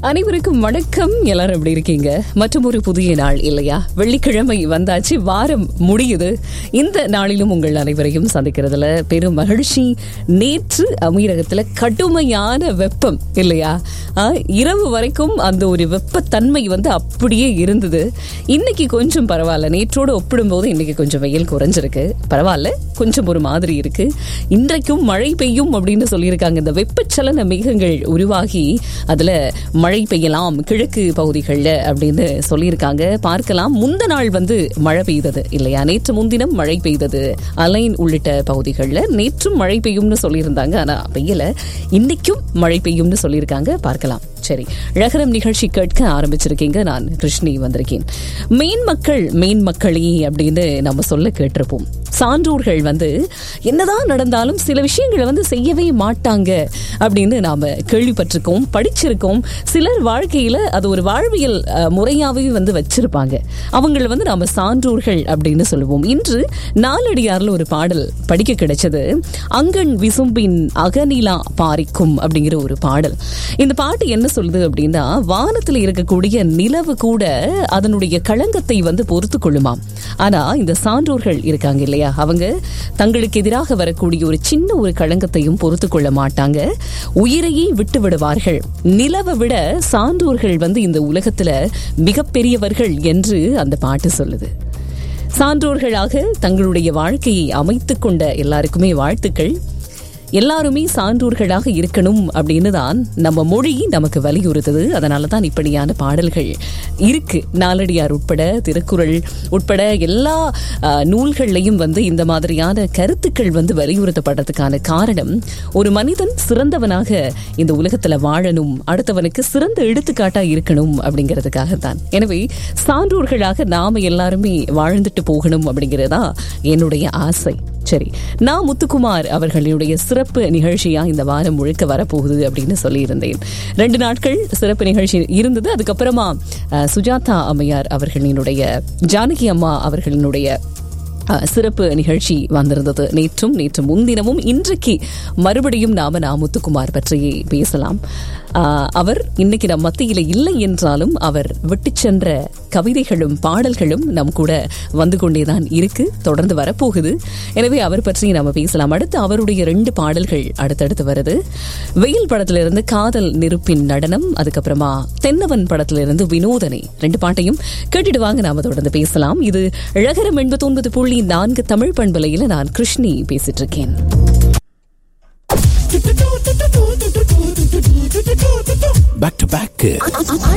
அனைவருக்கும் வணக்கம் எல்லாரும் எப்படி இருக்கீங்க மற்றும் ஒரு புதிய நாள் இல்லையா வெள்ளிக்கிழமை வந்தாச்சு வாரம் முடியுது இந்த நாளிலும் உங்கள் அனைவரையும் சந்திக்கிறதுல பெரும் மகிழ்ச்சி நேற்று அமீரகத்துல கடுமையான வெப்பம் இல்லையா ஆ, இரவு வரைக்கும் அந்த ஒரு வெப்பத்தன்மை வந்து அப்படியே இருந்தது இன்னைக்கு கொஞ்சம் பரவாயில்ல நேற்றோடு ஒப்பிடும்போது இன்னைக்கு கொஞ்சம் வெயில் குறைஞ்சிருக்கு பரவாயில்ல கொஞ்சம் ஒரு மாதிரி இருக்கு இன்றைக்கும் மழை பெய்யும் அப்படின்னு சொல்லியிருக்காங்க இந்த வெப்பச்சலன மேகங்கள் உருவாகி அதுல மழை பெய்யலாம் கிழக்கு பகுதிகளில் அப்படின்னு சொல்லியிருக்காங்க பார்க்கலாம் முந்த நாள் வந்து மழை பெய்தது இல்லையா நேற்று முன்தினம் மழை பெய்தது அலைன் உள்ளிட்ட பகுதிகளில் நேற்றும் மழை பெய்யும்னு சொல்லியிருந்தாங்க ஆனா பெய்யல இன்னைக்கும் மழை பெய்யும்னு சொல்லியிருக்காங்க பார்க்கலாம் சரி ழகரம் நிகழ்ச்சி கேட்க ஆரம்பிச்சிருக்கீங்க நான் கிருஷ்ணி வந்திருக்கேன் மேன் மக்கள் மேன் மக்களே அப்படின்னு நம்ம சொல்ல கேட்டிருப்போம் சான்றோர்கள் வந்து என்னதான் நடந்தாலும் சில விஷயங்களை வந்து செய்யவே மாட்டாங்க அப்படின்னு நாம கேள்விப்பட்டிருக்கோம் படிச்சிருக்கோம் சிலர் வாழ்க்கையில அது ஒரு வாழ்வியல் அஹ், முறையாவே வந்து வச்சிருப்பாங்க அவங்கள வந்து நாம சான்றோர்கள் அப்படின்னு சொல்லுவோம் இன்று நாலடியார்ல ஒரு பாடல் படிக்க கிடைச்சது அங்கன் விசும்பின் அகநிலா பாரிக்கும் அப்படிங்கிற ஒரு பாடல் இந்த பாட்டு என்ன சொல்லுது அப்படின்னா வானத்தில் இருக்கக்கூடிய நிலவு கூட அதனுடைய களங்கத்தை வந்து பொறுத்து கொள்ளுமாம் ஆனா இந்த சான்றோர்கள் இருக்காங்க இல்லையா அவங்க தங்களுக்கு எதிராக வரக்கூடிய ஒரு சின்ன ஒரு களங்கத்தையும் பொறுத்து கொள்ள மாட்டாங்க உயிரையே விட்டு விடுவார்கள் நிலவை விட சான்றோர்கள் வந்து இந்த உலகத்துல மிகப்பெரியவர்கள் என்று அந்த பாட்டு சொல்லுது சான்றோர்களாக தங்களுடைய வாழ்க்கையை அமைத்துக் கொண்ட எல்லாருக்குமே வாழ்த்துக்கள் எல்லாருமே சான்றோர்களாக இருக்கணும் அப்படின்னு தான் நம்ம மொழி நமக்கு வலியுறுத்துது அதனால தான் இப்படியான பாடல்கள் இருக்கு நாலடியார் உட்பட திருக்குறள் உட்பட எல்லா அஹ், நூல்கள்லையும் வந்து இந்த மாதிரியான கருத்துக்கள் வந்து வலியுறுத்தப்படுறதுக்கான காரணம் ஒரு மனிதன் சிறந்தவனாக இந்த உலகத்துல வாழணும் அடுத்தவனுக்கு சிறந்த எடுத்துக்காட்டா இருக்கணும் அப்படிங்கிறதுக்காக தான் எனவே சான்றோர்களாக நாம எல்லாருமே வாழ்ந்துட்டு போகணும் அப்படிங்கிறதா என்னுடைய ஆசை சரி நான் முத்துக்குமார் அவர்களுடைய சிறப்பு நிகழ்ச்சியா இந்த வாரம் முழுக்க வரப்போகுது அப்படின்னு சொல்லியிருந்தேன் ரெண்டு நாட்கள் சிறப்பு நிகழ்ச்சி இருந்தது அதுக்கப்புறமா அஹ், சுஜாதா அம்மையார் அவர்களினுடைய ஜானகி அம்மா அவர்களினுடைய அஹ், சிறப்பு நிகழ்ச்சி வந்திருந்தது நேற்றும் நேற்று முன்தினமும் இன்றைக்கு மறுபடியும் நாம நா முத்துக்குமார் பற்றி பேசலாம் அஹ், அவர் இன்னைக்கு நம் மத்தியில இல்லை என்றாலும் அவர் விட்டுச் சென்ற கவிதைகளும் பாடல்களும் நம் கூட வந்து கொண்டேதான் இருக்கு தொடர்ந்து வரப்போகுது எனவே அவர் பற்றி நம்ம பேசலாம் அடுத்து அவருடைய ரெண்டு பாடல்கள் அடுத்தடுத்து வருது வெயில் படத்திலிருந்து காதல் நெருப்பின் நடனம் அதுக்கப்புறமா தென்னவன் படத்திலிருந்து வினோதனை ரெண்டு பாட்டையும் கேட்டுட்டு வாங்க நாம தொடர்ந்து பேசலாம் இது அழகரம் எண்பத்தொன்பது புள்ளி நான்கு தமிழ் பண்பலையில நான் கிருஷ்ணி பேசிட்டு இருக்கேன் பேக் டு பேக்